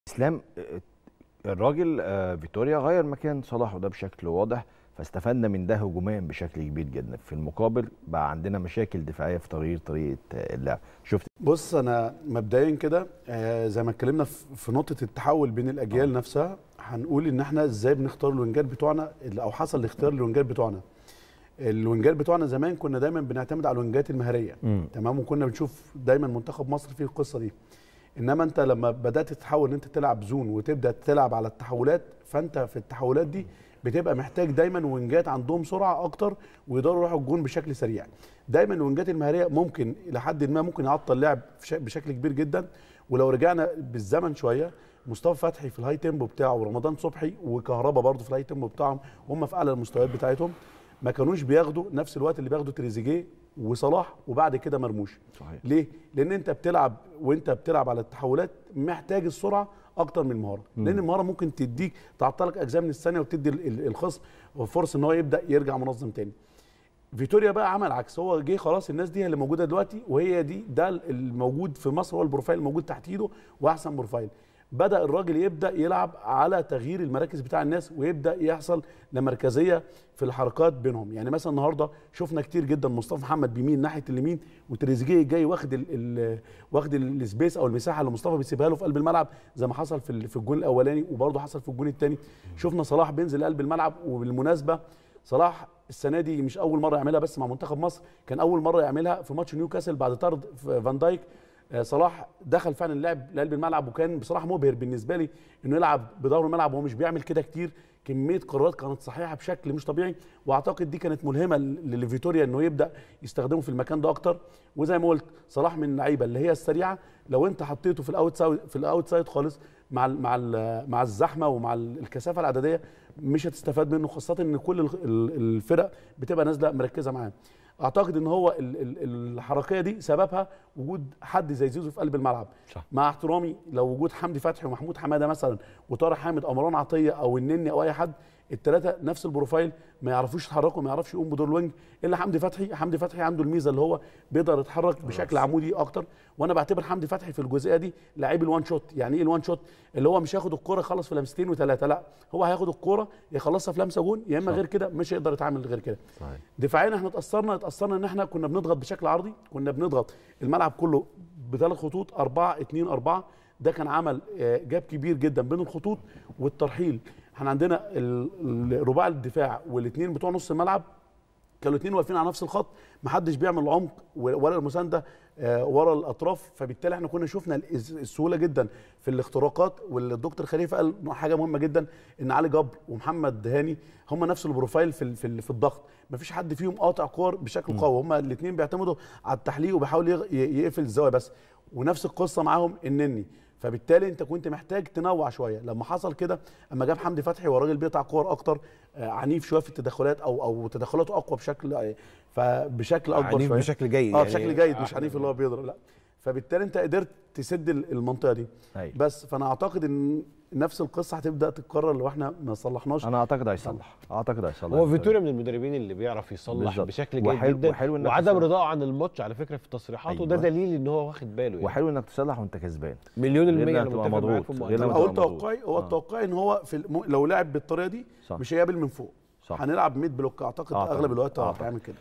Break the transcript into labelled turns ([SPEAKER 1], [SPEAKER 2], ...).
[SPEAKER 1] اسلام آه، الراجل آه، فيتوريا غير مكان صلاح وده بشكل واضح فاستفدنا من ده هجوميا بشكل كبير جدا في المقابل بقى عندنا مشاكل دفاعيه في تغيير طريقه آه، اللعب شفت
[SPEAKER 2] بص انا مبدئيا كده آه، زي ما اتكلمنا في في نقطه التحول بين الاجيال نفسها هنقول ان احنا ازاي بنختار الوينجات بتوعنا اللي- او حصل الاختيار للوينجات بتوعنا الوينجات بتوعنا زمان كنا دايما بنعتمد على الوينجات المهاريه
[SPEAKER 1] مم.
[SPEAKER 2] تمام وكنا بنشوف دايما منتخب مصر فيه القصه دي انما انت لما بدات تتحول ان انت تلعب زون وتبدا تلعب على التحولات فانت في التحولات دي بتبقى محتاج دايما وينجات عندهم سرعه اكتر ويقدروا يروحوا الجون بشكل سريع دايما الوينجات المهاريه ممكن الى حد ما ممكن يعطل اللعب في شك- بشكل كبير جدا ولو رجعنا بالزمن شويه مصطفى فتحي في الهاي تيمبو بتاعه ورمضان صبحي وكهربا برضه في الهاي تيمبو بتاعهم هم في اعلى المستويات بتاعتهم ما كانوش بياخدوا نفس الوقت اللي بياخده تريزيجيه وصلاح وبعد كده مرموش
[SPEAKER 1] صحيح
[SPEAKER 2] ليه؟ لان انت بتلعب وانت بتلعب على التحولات محتاج السرعه اكتر من المهاره لان المهاره ممكن تديك تعطلك اجزاء من الثانيه وتدي ال- ال- الخصم فرصه ان هو يبدا يرجع منظم تاني فيتوريا بقى عمل عكس هو جه خلاص الناس دي هي اللي موجوده دلوقتي وهي دي ده الموجود في مصر هو البروفايل الموجود تحت ايده واحسن بروفايل بدا الراجل يبدا يلعب على تغيير المراكز بتاع الناس ويبدا يحصل لمركزيه في الحركات بينهم يعني مثلا النهارده شفنا كتير جدا مصطفى محمد بيمين ناحيه اليمين وتريزيجيه جاي واخد ال ال واخد ال- السبيس او المساحه اللي مصطفى بيسيبها له في قلب الملعب زي ما حصل في ال- في الجون الاولاني وبرضه حصل في الجون الثاني شفنا صلاح بينزل قلب الملعب وبالمناسبه صلاح السنه دي مش اول مره يعملها بس مع منتخب مصر كان اول مره يعملها في ماتش نيوكاسل بعد طرد في فان دايك آه، صلاح دخل فعلا اللعب لقلب الملعب وكان بصراحه مبهر بالنسبه لي انه يلعب بدور الملعب وهو مش بيعمل كده كتير كميه قرارات كانت صحيحه بشكل مش طبيعي واعتقد دي كانت ملهمه ل- لفيتوريا انه يبدا يستخدمه في المكان ده اكتر وزي ما قلت صلاح من اللعيبه اللي هي السريعه لو انت حطيته في الاوت سايد في الاوت سايد خالص مع ال مع ال مع الزحمه ومع ال- الكثافه العدديه مش هتستفاد منه خاصه ان كل ال- ال- الفرق بتبقى نازله مركزه معاه اعتقد ان هو ال- ال- الحركيه دي سببها وجود حد زي زيزو في قلب الملعب
[SPEAKER 1] صح.
[SPEAKER 2] مع احترامي لو وجود حمدي فتحي ومحمود حماده مثلا وطارق حامد او مروان عطيه او النني او اي حد الثلاثه نفس البروفايل ما يعرفوش يتحركوا ما يعرفش يقوم بدور الوينج الا حمدي فتحي حمدي فتحي عنده الميزه اللي هو بيقدر يتحرك بشكل عمودي اكتر وانا بعتبر حمدي فتحي في الجزئيه دي لعيب الوان شوت يعني ايه الوان شوت اللي هو مش هياخد الكوره يخلص في لمستين وثلاثه لا هو هياخد الكوره يخلصها في لمسه جون يا اما
[SPEAKER 1] صح.
[SPEAKER 2] غير كده مش هيقدر يتعامل غير كده
[SPEAKER 1] صحيح
[SPEAKER 2] دفاعيا احنا اتاثرنا اتاثرنا ان احنا كنا بنضغط بشكل عرضي كنا بنضغط الملعب كله بثلاث خطوط أربعة اتنين أربعة ده كان عمل آه، جاب كبير جدا بين الخطوط والترحيل احنا عندنا ال- ال- رباع الدفاع والاثنين بتوع نص الملعب كانوا الاثنين واقفين على نفس الخط محدش بيعمل عمق و- ولا المسانده آه، ورا الاطراف فبالتالي احنا كنا شفنا ال- الس- السهوله جدا في الاختراقات والدكتور خليفه قال حاجه مهمه جدا ان علي جبر ومحمد هاني هم نفس البروفايل في ال- في, ال- في الضغط مفيش حد فيهم قاطع كور بشكل قوي هم الاثنين بيعتمدوا على التحليق وبيحاول يغ- ي- يقفل الزاويه بس ونفس القصه معاهم النني فبالتالي انت كنت محتاج تنوع شويه لما حصل كده اما جاب حمدي فتحي هو راجل بيقطع كور اكتر آه، عنيف شويه في التدخلات او او تدخلاته اقوى بشكل آه، فبشكل اكبر
[SPEAKER 3] عنيف
[SPEAKER 2] شويه
[SPEAKER 3] بشكل جيد
[SPEAKER 2] اه
[SPEAKER 3] يعني
[SPEAKER 2] بشكل جيد مش
[SPEAKER 3] أحسن.
[SPEAKER 2] عنيف اللي هو بيضرب لا فبالتالي انت قدرت تسد ال- المنطقه دي
[SPEAKER 1] أيوة.
[SPEAKER 2] بس فانا اعتقد ان نفس القصه هتبدا تتكرر لو احنا ما صلحناش
[SPEAKER 1] انا اعتقد هيصلح اعتقد هيصلح
[SPEAKER 4] هو فيتوريا من المدربين اللي بيعرف يصلح
[SPEAKER 1] بالظبط.
[SPEAKER 4] بشكل جيد
[SPEAKER 1] وحلو-
[SPEAKER 4] جدا
[SPEAKER 1] وحلو إنك
[SPEAKER 4] وعدم
[SPEAKER 1] تصلح.
[SPEAKER 4] رضاه عن الماتش على فكره في تصريحاته ده
[SPEAKER 1] أيوة.
[SPEAKER 4] دليل ان هو واخد باله يعني
[SPEAKER 1] وحلو انك تصلح وانت كسبان
[SPEAKER 4] مليون
[SPEAKER 1] غير
[SPEAKER 4] المية
[SPEAKER 1] إنك
[SPEAKER 4] انا
[SPEAKER 1] تبقى
[SPEAKER 4] متفق معاك
[SPEAKER 1] مضغوط،
[SPEAKER 4] في
[SPEAKER 1] غير
[SPEAKER 4] الموضوع
[SPEAKER 1] لما
[SPEAKER 4] ده.
[SPEAKER 2] اقول
[SPEAKER 1] مضغوط.
[SPEAKER 2] توقعي هو
[SPEAKER 1] آه.
[SPEAKER 2] التوقعي ان هو في الم... لو لعب بالطريقه دي
[SPEAKER 1] صح.
[SPEAKER 2] مش هيقابل من فوق
[SPEAKER 1] صح.
[SPEAKER 2] هنلعب ميد بلوك اعتقد
[SPEAKER 1] أعتقد.
[SPEAKER 2] اغلب الوقت اه
[SPEAKER 1] أعتقد.
[SPEAKER 2] هيعمل كده